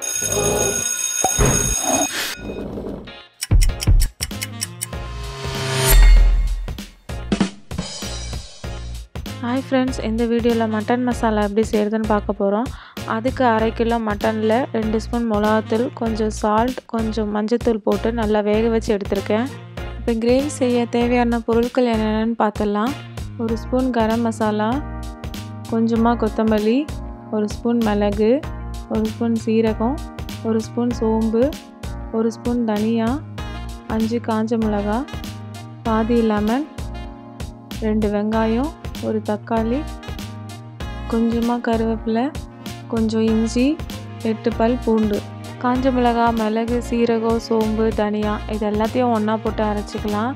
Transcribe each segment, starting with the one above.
hi friends இந்த வீடியோவில் mutton masala எப்படி செய்கிறதுன்னு பார்க்க போகிறோம் அதுக்கு அரை கிலோ மட்டனில் ரெண்டு ஸ்பூன் மிளகாத்தூள் கொஞ்சம் சால்ட் கொஞ்சம் மஞ்சத்தூள் போட்டு நல்லா வேக வச்சு எடுத்திருக்கேன் இப்போ கிரேவி செய்ய தேவையான பொருட்கள் என்னென்னு பார்த்துடலாம் ஒரு ஸ்பூன் கரம் மசாலா கொஞ்சமாக கொத்தமல்லி ஒரு ஸ்பூன் மிளகு ஒரு ஸ்பூன் சீரகம் ஒரு ஸ்பூன் சோம்பு ஒரு ஸ்பூன் தனியா அஞ்சு காஞ்ச மிளகா பாதி லெமன் ரெண்டு வெங்காயம் ஒரு தக்காளி கொஞ்சமாக கருவேப்பிலை கொஞ்சம் இஞ்சி எட்டு பல் பூண்டு காஞ்ச மிளகா மிளகு சீரகம் சோம்பு தனியா இது எல்லாத்தையும் ஒன்றா போட்டு அரைச்சிக்கலாம்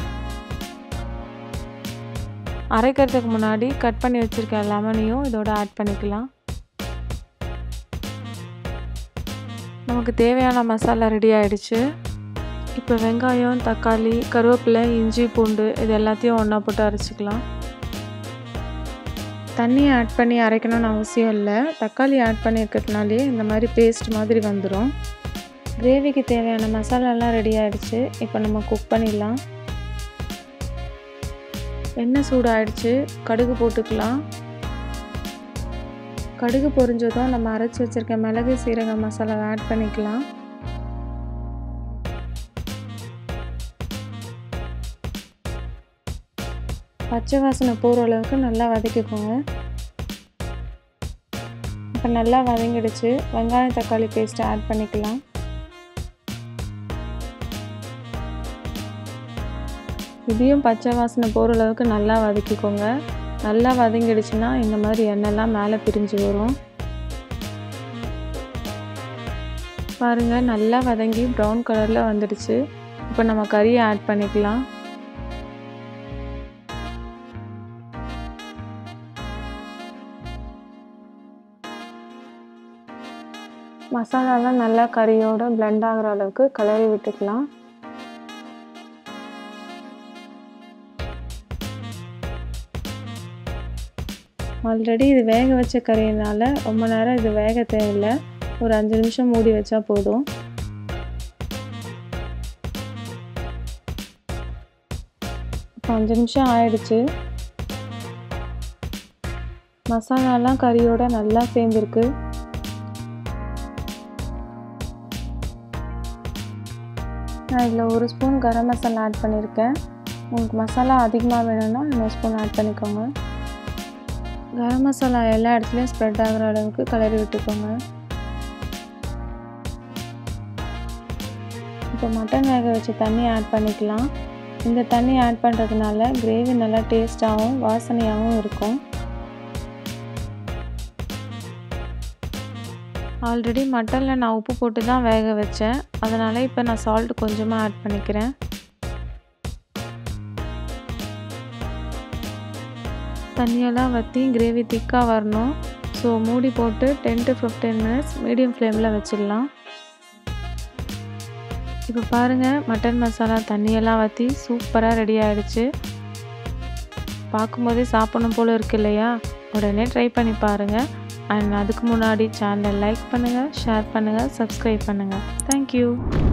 அரைக்கிறதுக்கு முன்னாடி கட் பண்ணி வச்சுருக்க லெமனையும் இதோட ஆட் பண்ணிக்கலாம் நமக்கு தேவையான மசாலா ரெடி ஆகிடுச்சு இப்போ வெங்காயம் தக்காளி கருவேப்பிலை இஞ்சி பூண்டு இது எல்லாத்தையும் ஒன்றா போட்டு அரைச்சிக்கலாம் தண்ணி ஆட் பண்ணி அரைக்கணும்னு அவசியம் இல்லை தக்காளி ஆட் பண்ணியிருக்கிறதுனாலே இந்த மாதிரி பேஸ்ட் மாதிரி வந்துடும் கிரேவிக்கு தேவையான மசாலாலாம் ரெடி ஆகிடுச்சு இப்போ நம்ம குக் பண்ணிடலாம் எண்ணெய் சூடாகிடுச்சு கடுகு போட்டுக்கலாம் கடுகு பொரிஞ்சதும் நம்ம அரைச்சி வச்சுருக்க மிளகு சீரக மசாலாவை ஆட் பண்ணிக்கலாம் பச்சை வாசனை போகிற அளவுக்கு நல்லா வதக்கிக்கோங்க இப்போ நல்லா வதங்கிடுச்சு வெங்காயம் தக்காளி பேஸ்ட்டை ஆட் பண்ணிக்கலாம் இதையும் பச்சை வாசனை போகிற அளவுக்கு நல்லா வதக்கிக்கோங்க நல்லா வதங்கிடுச்சுன்னா இந்த மாதிரி எண்ணெய்லாம் மேலே பிரிஞ்சு வரும் பாருங்கள் நல்லா வதங்கி ப்ரௌன் கலரில் வந்துடுச்சு இப்போ நம்ம கறியை ஆட் பண்ணிக்கலாம் மசாலாலாம் நல்லா கறியோடு பிளெண்ட் ஆகிற அளவுக்கு கிளறி விட்டுக்கலாம் ஆல்ரெடி இது வேக வச்ச கறியினால் ரொம்ப நேரம் இது வேக தேவையில்லை ஒரு அஞ்சு நிமிஷம் மூடி வச்சா போதும் இப்போ அஞ்சு நிமிஷம் ஆயிடுச்சு மசாலாலாம் கறியோட நல்லா சேர்ந்துருக்கு நான் இதில் ஒரு ஸ்பூன் கரம் மசாலா ஆட் பண்ணியிருக்கேன் உங்களுக்கு மசாலா அதிகமாக வேணும்னா இன்னொரு ஸ்பூன் ஆட் பண்ணிக்கோங்க கரம் மசாலா எல்லா இடத்துலையும் ஸ்ப்ரெட் ஆகிற அளவுக்கு கலரி விட்டுக்கோங்க இப்போ மட்டன் வேக வச்ச தண்ணி ஆட் பண்ணிக்கலாம் இந்த தண்ணி ஆட் பண்ணுறதுனால கிரேவி நல்லா டேஸ்ட்டாகவும் வாசனையாகவும் இருக்கும் ஆல்ரெடி மட்டனில் நான் உப்பு போட்டு தான் வேக வச்சேன் அதனால் இப்போ நான் சால்ட் கொஞ்சமாக ஆட் பண்ணிக்கிறேன் தண்ணியெல்லாம் வற்றி கிரேவி திக்காக வரணும் ஸோ மூடி போட்டு ten to fifteen minutes medium ஃப்ளேமில் வச்சிடலாம் இப்போ பாருங்கள் மட்டன் மசாலா தண்ணியெல்லாம் வற்றி சூப்பராக ரெடி ஆகிடுச்சு பார்க்கும்போதே சாப்பிடணும் போல் இருக்கு இல்லையா உடனே ட்ரை பண்ணி பாருங்கள் அண்ட் அதுக்கு முன்னாடி சேனலை லைக் பண்ணுங்கள் ஷேர் பண்ணுங்கள் சப்ஸ்கிரைப் பண்ணுங்கள் தேங்க்யூ